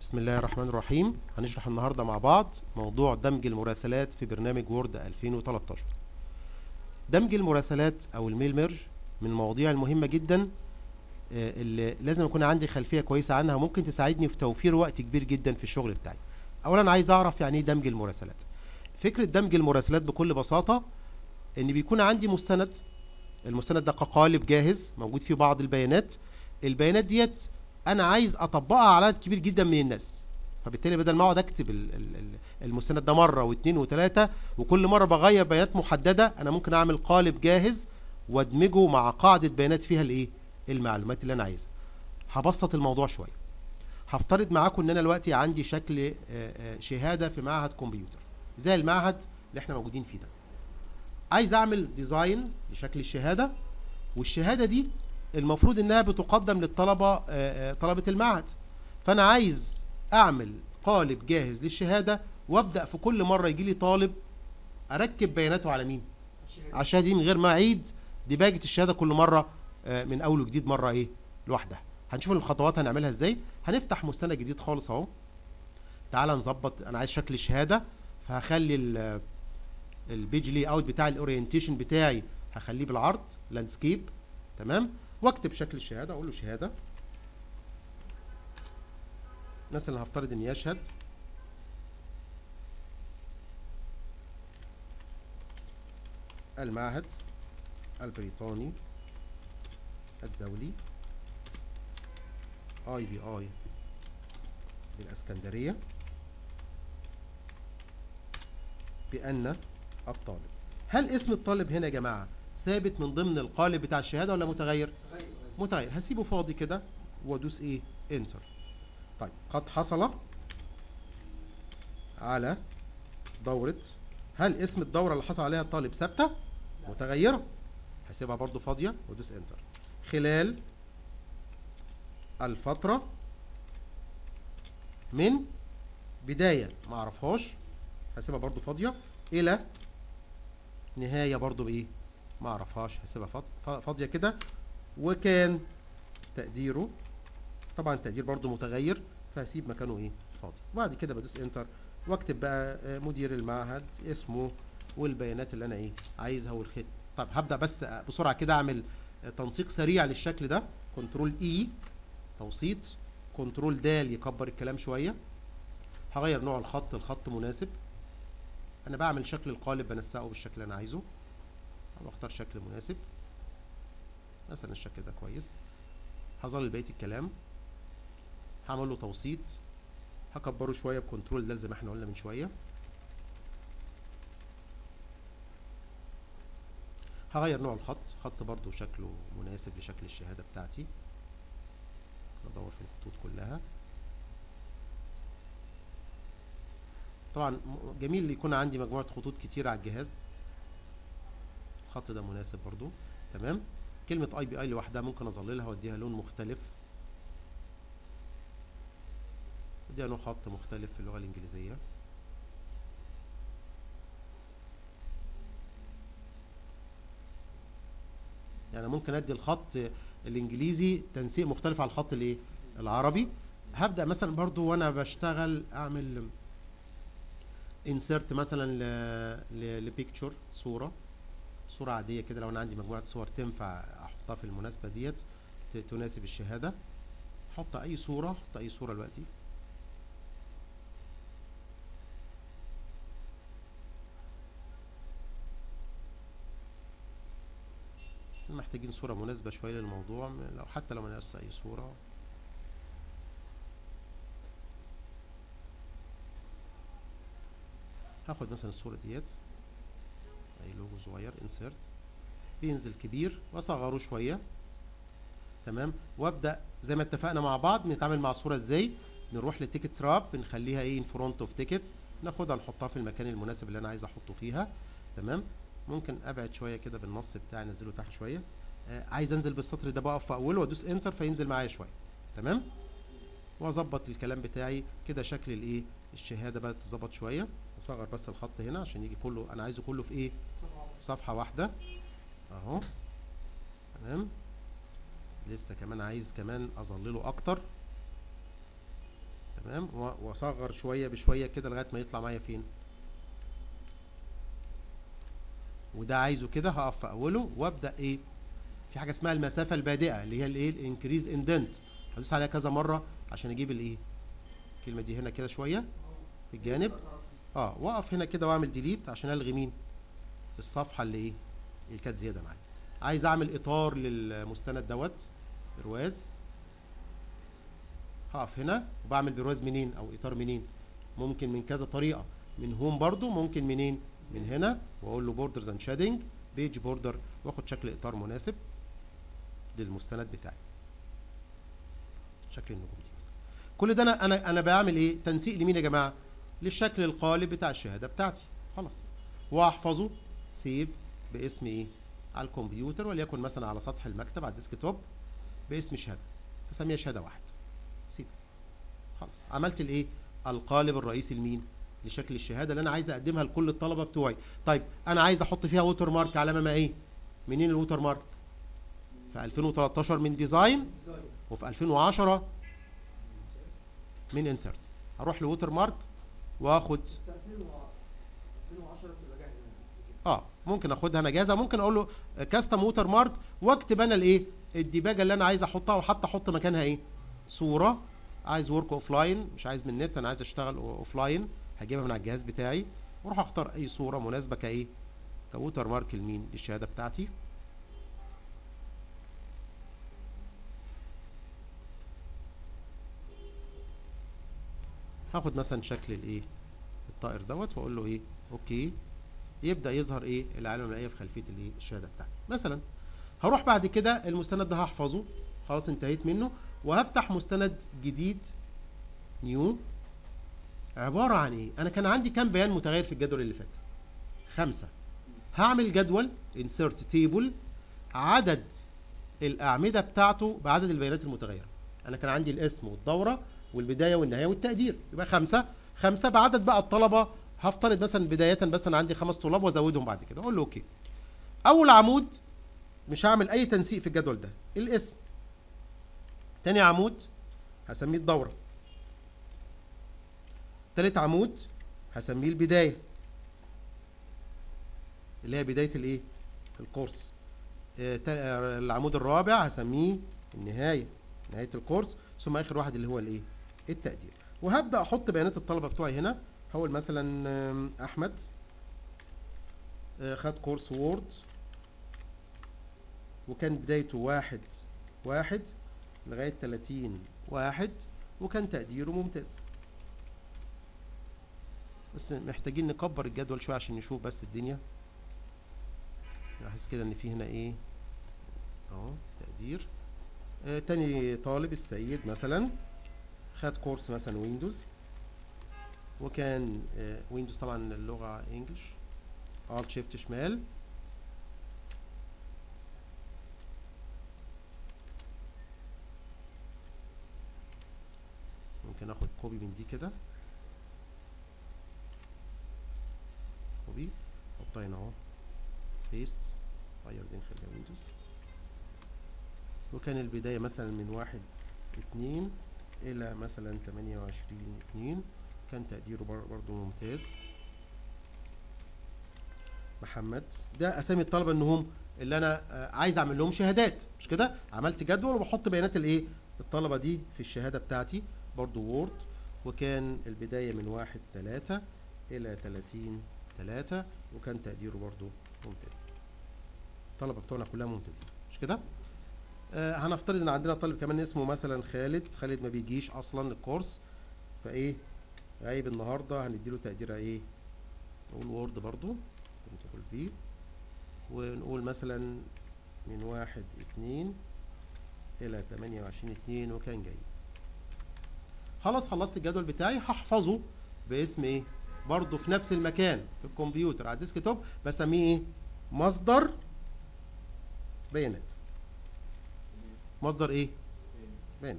بسم الله الرحمن الرحيم هنشرح النهاردة مع بعض موضوع دمج المراسلات في برنامج وورد 2013 دمج المراسلات أو الميل ميرج من المواضيع المهمة جدا آه، اللي لازم يكون عندي خلفية كويسة عنها وممكن تساعدني في توفير وقت كبير جدا في الشغل بتاعي أولا عايز أعرف يعني إيه دمج المراسلات فكرة دمج المراسلات بكل بساطة إن بيكون عندي مستند المستند ده كقالب جاهز موجود فيه بعض البيانات البيانات ديت انا عايز اطبقها على عدد كبير جدا من الناس فبالتالي بدل ما اقعد اكتب ال- ال- ال- المستند ده مره واثنين وثلاثه وكل مره بغير بيانات محدده انا ممكن اعمل قالب جاهز وادمجه مع قاعده بيانات فيها الايه المعلومات اللي انا عايزها هبسط الموضوع شويه هفترض معاكم ان انا دلوقتي عندي شكل آه، آه، شهاده في معهد كمبيوتر زي المعهد اللي احنا موجودين فيه ده عايز اعمل ديزاين لشكل الشهاده والشهاده دي المفروض انها بتقدم للطلبه آه، آه، طلبه المعهد فانا عايز اعمل قالب جاهز للشهاده وابدا في كل مره يجي لي طالب اركب بياناته على مين على الشهاده دي من غير ما اعيد ديباجه الشهاده كل مره آه، من اول وجديد مره ايه لوحدها هنشوف الخطوات هنعملها ازاي هنفتح مستند جديد خالص اهو تعالى نظبط انا عايز شكل الشهاده فهخلي ال- البيج لي اوت بتاع الاورينتيشن بتاعي هخليه بالعرض لاندسكيب تمام واكتب شكل الشهاده اقول له شهاده مثلا هفترض ان يشهد المعهد البريطاني الدولي اي بي اي بالاسكندريه بان الطالب هل اسم الطالب هنا يا جماعه ثابت من ضمن القالب بتاع الشهاده ولا متغير متغير هسيبه فاضي كده وادوس ايه انتر طيب قد حصل على دورة هل اسم الدورة اللي حصل عليها الطالب ثابتة متغيرة هسيبها برضو فاضية وادوس انتر خلال الفترة من بداية ما اعرفهاش هسيبها برضو فاضية الى نهاية برضو بايه ما اعرفهاش هسيبها فاض- فا- فاضية كده وكان تقديره طبعا التقدير برضو متغير فهسيب مكانه ايه فاضي وبعد كده بدوس انتر واكتب بقى آه، مدير المعهد اسمه والبيانات اللي انا ايه عايزها والختم طب هبدا بس آه، بسرعه كده اعمل آه، تنسيق سريع للشكل ده كنترول اي توسيط كنترول د يكبر الكلام شويه هغير نوع الخط الخط مناسب انا بعمل شكل القالب بنسقه بالشكل اللي انا عايزه بختار شكل مناسب مثلا الشكل ده كويس هظلل بقيه الكلام هعمل له توسيط هكبره شويه بكنترول ده زي ما احنا قلنا من شويه هغير نوع الخط خط برضو شكله مناسب لشكل الشهاده بتاعتي ادور في الخطوط كلها طبعا م- جميل يكون عندي مجموعه خطوط كتير على الجهاز الخط ده مناسب برضو تمام كلمة اي بي اي لوحدها ممكن اظللها واديها لون مختلف اديها لون خط مختلف في اللغة الانجليزية يعني ممكن ادي الخط الانجليزي تنسيق مختلف عن الخط الايه العربي هبدأ مثلا برضو وانا بشتغل اعمل insert مثلا ل لبيكتشر صورة صورة عادية كده لو أنا عندي مجموعة صور تنفع أحطها في المناسبة ديت ت- تناسب الشهادة أحط أي صورة أحط أي صورة دلوقتي محتاجين صورة مناسبة شوية للموضوع م- لو حتى لو ما نقص أي صورة هاخد مثلا الصورة ديت اي لوجو صغير انسرت ينزل كبير واصغره شويه تمام وابدا زي ما اتفقنا مع بعض نتعامل مع الصوره ازاي نروح للتيكت راب بنخليها ايه ان فرونت اوف تيكتس ناخدها نحطها في المكان المناسب اللي انا عايز احطه فيها تمام ممكن ابعد شويه كده بالنص بتاعي انزله تحت شويه آه عايز انزل بالسطر ده بقف في اوله وادوس انتر فينزل معايا شويه تمام واظبط الكلام بتاعي كده شكل الايه الشهاده بقى تتظبط شويه اصغر بس الخط هنا عشان يجي كله انا عايزه كله في ايه صفحة واحدة اهو تمام لسه كمان عايز كمان اظلله اكتر تمام و- واصغر شويه بشويه كده لغايه ما يطلع معايا فين وده عايزه كده هقف في اوله وابدا ايه في حاجه اسمها المسافه البادئه اللي هي الايه الانكريز اندنت هدوس عليها كذا مره عشان اجيب الايه الكلمه دي هنا كده شويه في الجانب اه واقف هنا كده واعمل ديليت عشان الغي مين الصفحه اللي ايه اللي كانت زياده معايا عايز اعمل اطار للمستند دوت برواز هقف هنا وبعمل برواز منين او اطار منين ممكن من كذا طريقه من هوم برضو ممكن منين من هنا واقول له بوردرز اند شادنج بيج بوردر واخد شكل اطار مناسب للمستند بتاعي شكل النجوم دي مثلا كل ده انا انا انا بعمل ايه تنسيق لمين يا جماعه للشكل القالب بتاع الشهاده بتاعتي خلاص واحفظه سيف باسم ايه على الكمبيوتر وليكن مثلا على سطح المكتب على الديسك توب باسم شهاده اسميها شهاده واحد سيب خلاص عملت الايه القالب الرئيسي لمين لشكل الشهاده اللي انا عايز اقدمها لكل الطلبه بتوعي طيب انا عايز احط فيها ووتر مارك علامه ما ايه منين الووتر مارك في 2013 من ديزاين وفي 2010 من انسرت هروح لووتر مارك واخد بس 2010 بتبقى جاهزه اه ممكن اخدها انا جاهزه ممكن اقول له كاستم ووتر مارك واكتب انا الايه الديباجه اللي انا عايز احطها وحتى احط مكانها ايه صوره عايز ورك اوف لاين مش عايز من النت انا عايز اشتغل اوف لاين هجيبها من على الجهاز بتاعي واروح اختار اي صوره مناسبه كايه كووتر مارك لمين للشهاده بتاعتي هاخد مثلا شكل الايه الطائر دوت واقول له ايه اوكي يبدا يظهر ايه العلامه المائيه في خلفيه الايه الشهاده بتاعتي مثلا هروح بعد كده المستند ده هحفظه خلاص انتهيت منه وهفتح مستند جديد نيو عباره عن ايه انا كان عندي كام بيان متغير في الجدول اللي فات خمسة هعمل جدول insert table عدد الاعمده بتاعته بعدد البيانات المتغيره انا كان عندي الاسم والدوره والبدايه والنهايه والتقدير يبقى خمسة خمسة بعدد بقى الطلبه هفترض مثلا بدايه بس انا عندي خمس طلاب وازودهم بعد كده اقول له اوكي اول عمود مش هعمل اي تنسيق في الجدول ده الاسم تاني عمود هسميه الدوره تالت عمود هسميه البدايه اللي هي بدايه الايه الكورس آه، تا- آه، العمود الرابع هسميه النهايه نهايه الكورس ثم اخر واحد اللي هو الايه التقدير وهبدا احط بيانات الطلبه بتوعي هنا هقول مثلا آم، احمد آه، خد كورس وورد وكان بدايته واحد واحد لغاية 30 واحد وكان تقديره ممتاز بس محتاجين نكبر الجدول شوية عشان نشوف بس الدنيا احس كده ان في هنا ايه اهو تقدير آه تاني طالب السيد مثلا خد كورس مثلا ويندوز وكان آه ويندوز طبعا اللغة انجلش alt شيفت شمال ممكن اخد كوبي من دي كده كوبي احطها هنا اهو بيست غير دي نخليها ويندوز وكان البداية مثلا من واحد اتنين الى مثلا تمانية وعشرين اتنين كان تقديره بر- برضو ممتاز محمد ده اسامي الطلبه ان هم اللي انا آه، عايز اعمل لهم شهادات مش كده عملت جدول وبحط بيانات الايه الطلبه دي في الشهاده بتاعتي برضو وورد وكان البدايه من واحد تلاتة الى تلاتين تلاتة وكان تقديره برضو ممتاز الطلبه بتوعنا كلها ممتازين مش كده آه هنفترض ان عندنا طالب كمان اسمه مثلا خالد خالد ما بيجيش اصلا الكورس فايه غايب النهارده هنديله تقدير ايه نقول وورد برضو كنترول في ونقول مثلا من واحد اتنين الى تمانية وعشرين اتنين وكان جاي خلاص خلصت الجدول بتاعي هحفظه باسم ايه برضه في نفس المكان في الكمبيوتر على الديسك توب بسميه ايه مصدر بيانات مصدر ايه بيانات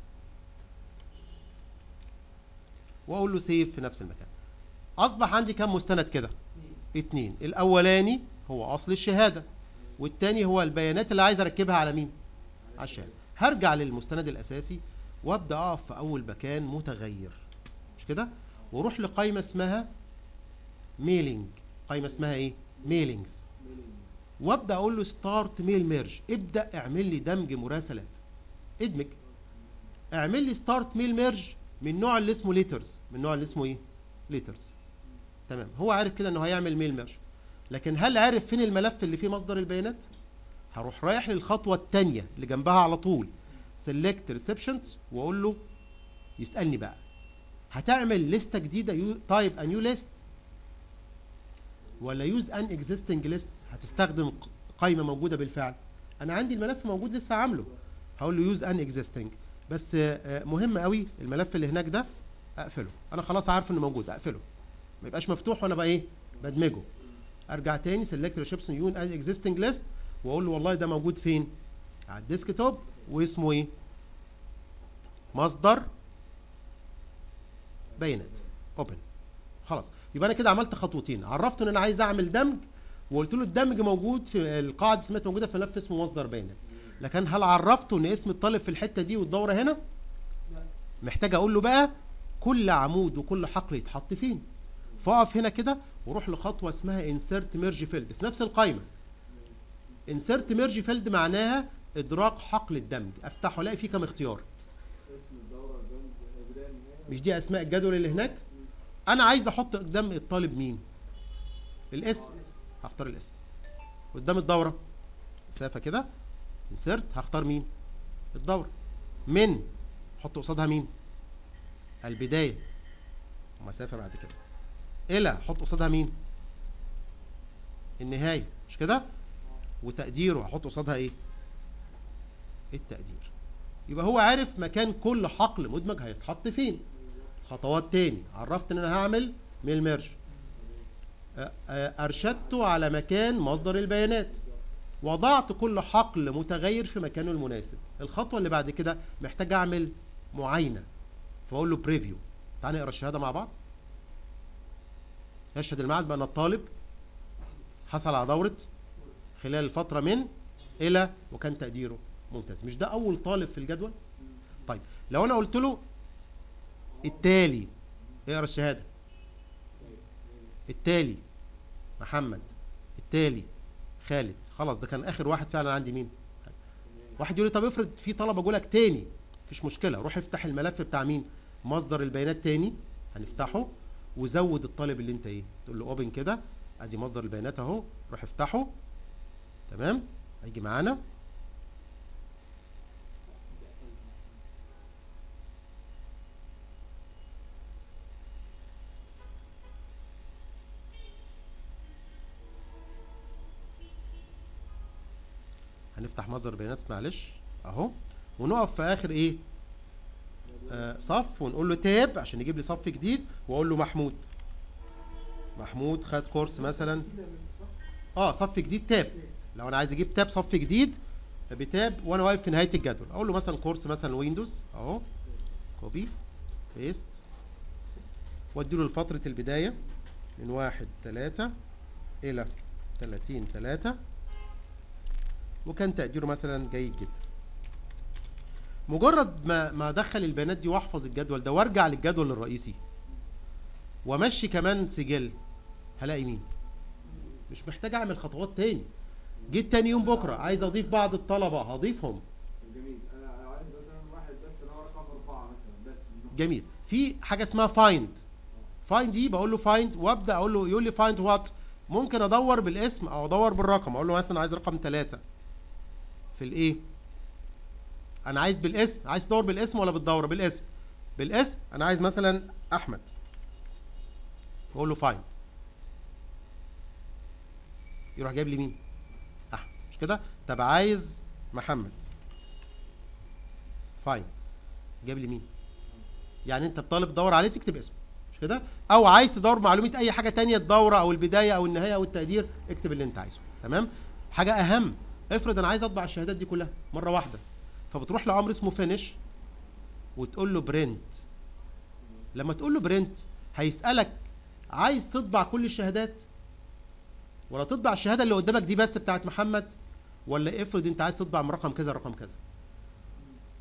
واقول له سيف في نفس المكان اصبح عندي كام مستند كده اتنين الاولاني هو اصل الشهاده والتاني هو البيانات اللي عايز اركبها على مين على الشهاده هرجع للمستند الاساسي وابدا اقف في اول مكان متغير مش كده واروح لقائمه اسمها ميلينج قائمه اسمها ايه ميلينجز وابدا اقول له ستارت ميل ميرج ابدا اعمل لي دمج مراسلات ادمج اعمل لي ستارت ميل ميرج من النوع اللي اسمه ليترز من النوع اللي اسمه ايه ليترز تمام هو عارف كده انه هيعمل ميل ميرج لكن هل عارف فين الملف اللي فيه مصدر البيانات هروح رايح للخطوه الثانيه اللي جنبها على طول سيلكت ريسبشنز واقول له يسالني بقى هتعمل لسته جديده تايب ا نيو ليست ولا يوز ان اكزيستنج ليست هتستخدم ق- قائمه موجوده بالفعل انا عندي الملف موجود لسه عامله هقول له يوز ان اكزيستنج بس آه، آه، مهم قوي الملف اللي هناك ده اقفله انا خلاص عارف انه موجود اقفله ما يبقاش مفتوح وانا بقى ايه بدمجه ارجع تاني سيلكت ريسبشن يون ان اكزيستنج ليست واقول له والله ده موجود فين على الديسك توب واسمه ايه مصدر بيانات اوبن خلاص يبقى انا كده عملت خطوتين عرفته ان انا عايز اعمل دمج وقلت له الدمج موجود في القاعده سمات موجوده في ملف اسمه مصدر بيانات لكن هل عرفته ان اسم الطالب في الحته دي والدوره هنا لا محتاج اقول له بقى كل عمود وكل حقل يتحط فين فاقف هنا كده وروح لخطوه اسمها انسيرت ميرج فيلد في نفس القائمه انسيرت ميرج فيلد معناها ادراك حقل الدمج افتحه الاقي فيه كام اختيار اسم الدورة البند بداية النهاية مش دي اسماء الجدول اللي هناك انا عايز احط قدام الطالب مين الاسم هختار الاسم قدام الدوره مسافه كده انسرت هختار مين الدوره من احط قصادها مين البدايه ومسافه بعد كده الى احط قصادها مين النهايه مش كده وتقديره هحط قصادها ايه التقدير يبقى هو عارف مكان كل حقل مدمج هيتحط فين خطوات تاني عرفت ان انا هعمل ميل ميرج أ- أ- ارشدته على مكان مصدر البيانات وضعت كل حقل متغير في مكانه المناسب الخطوه اللي بعد كده محتاج اعمل معاينه فاقول له بريفيو تعال نقرا الشهاده مع بعض يشهد المعهد بان الطالب حصل على دوره خلال الفتره من الى وكان تقديره ممتاز مش ده اول طالب في الجدول طيب لو انا قلت له التالي اقرا الشهاده التالي محمد التالي خالد خلاص ده كان اخر واحد فعلا عندي مين واحد يقول لي طب افرض في طلبه جولك تاني مفيش مشكله روح افتح الملف بتاع مين مصدر البيانات تاني هنفتحه وزود الطالب اللي انت ايه تقول له اوبن كده ادي مصدر البيانات اهو روح افتحه تمام هيجي معانا هنفتح مصدر بيانات معلش اهو ونقف في اخر ايه آه صف ونقول له تاب عشان يجيب لي صف جديد واقول له محمود محمود خد كورس مثلا كده من صح اه صف جديد تاب لو انا عايز اجيب تاب صف جديد بتاب وانا واقف في نهايه الجدول اقول له مثلا كورس مثلا ويندوز اهو كوبي بيست وادي له لفتره البدايه من واحد تلاتة الى 30 3 وكان تقديره مثلا جيد جدا مجرد ما ما ادخل البيانات دي واحفظ الجدول ده وارجع للجدول الرئيسي وامشي كمان سجل هلاقي مين مش محتاج اعمل خطوات تاني جيت تاني يوم بكره عايز اضيف بعض الطلبه هضيفهم جميل انا عايز مثلا واحد بس اللي هو رقم اربعة مثلا بس من جميل في حاجه اسمها فايند فايند دي بقول له فايند وابدا اقول له يقول لي فايند وات ممكن ادور بالاسم او ادور بالرقم اقول له مثلا عايز رقم ثلاثة في الايه انا عايز بالاسم عايز تدور بالاسم ولا بالدوره بالاسم بالاسم انا عايز مثلا احمد بقول له فايند يروح جايب لي مين احمد مش كده طب عايز محمد فايند جايب لي مين يعني انت الطالب تدور عليه تكتب اسمه مش كده او عايز تدور معلومه اي حاجه تانية الدوره او البدايه او النهايه او التقدير اكتب اللي انت عايزه تمام حاجه اهم افرض انا عايز اطبع الشهادات دي كلها مره واحده فبتروح لامر اسمه فينش وتقول له برنت لما تقول له برنت هيسالك عايز تطبع كل الشهادات ولا تطبع الشهاده اللي قدامك دي بس بتاعت محمد ولا افرض انت عايز تطبع من رقم كذا رقم كذا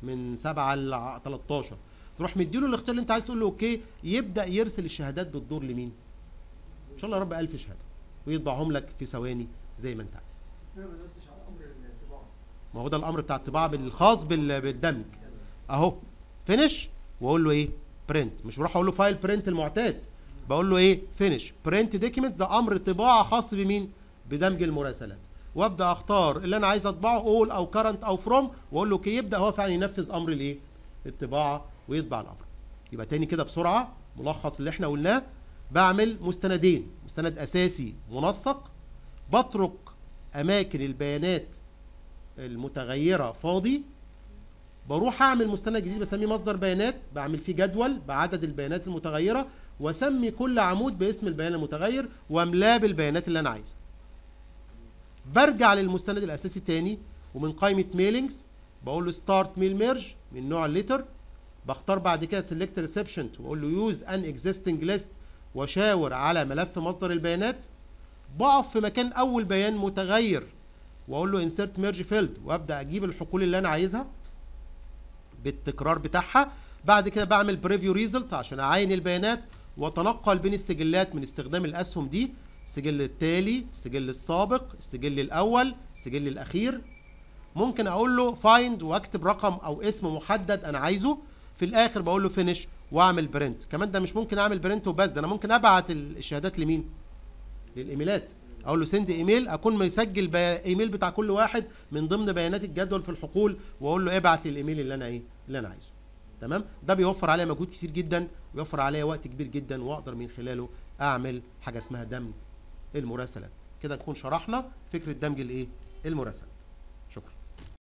من 7 ل 13 تروح مديله الاختيار اللي انت عايز تقول له اوكي يبدا يرسل الشهادات بالدور لمين ان شاء الله يا رب 1000 شهاده ويطبعهم لك في ثواني زي ما انت عايز بس انا ما دوستش على امر الطباعه ما هو ده الامر بتاع الطباعه بالخاص بال- بالدمج اهو فينش واقول له ايه برنت مش بروح اقول له فايل برنت المعتاد بقول له ايه فينش برنت دوكيمنت ده امر طباعه خاص بمين بدمج المراسلات وابدا اختار اللي انا عايز اطبعه اول او كرنت او فروم واقول له اوكي يبدا هو فعلا ينفذ امر الايه الطباعه ويطبع الامر يبقى تاني كده بسرعه ملخص اللي احنا قلناه بعمل مستندين مستند اساسي منسق بترك اماكن البيانات المتغيره فاضي بروح اعمل مستند جديد بسميه مصدر بيانات بعمل فيه جدول بعدد البيانات المتغيره واسمي كل عمود باسم البيان المتغير واملاه بالبيانات اللي انا عايزها برجع للمستند الاساسي تاني ومن قائمه ميلينجز بقول له ستارت ميل ميرج من نوع الليتر بختار بعد كده سيلكت ريسبشنت واقول له يوز ان اكزيستنج ليست واشاور على ملف مصدر البيانات بقف في مكان اول بيان متغير واقول له انسرت ميرج فيلد وابدا اجيب الحقول اللي انا عايزها بالتكرار بتاعها بعد كده بعمل بريفيو ريزلت عشان اعاين البيانات واتنقل بين السجلات من استخدام الاسهم دي السجل التالي السجل السابق السجل الاول السجل الاخير ممكن اقول له فايند واكتب رقم او اسم محدد انا عايزه في الاخر بقول له فينيش واعمل برنت كمان ده مش ممكن اعمل برنت وبس ده انا ممكن ابعت الشهادات لمين للايميلات اقول له سند ايميل اكون مسجل بي- ايميل بتاع كل واحد من ضمن بيانات الجدول في الحقول واقول له ابعت لي الايميل اللي انا ايه اللي انا عايزه تمام ده بيوفر عليا مجهود كتير جدا ويوفر عليا وقت كبير جدا واقدر من خلاله اعمل حاجه اسمها دمج المراسلات كده نكون شرحنا فكره دمج الايه المراسله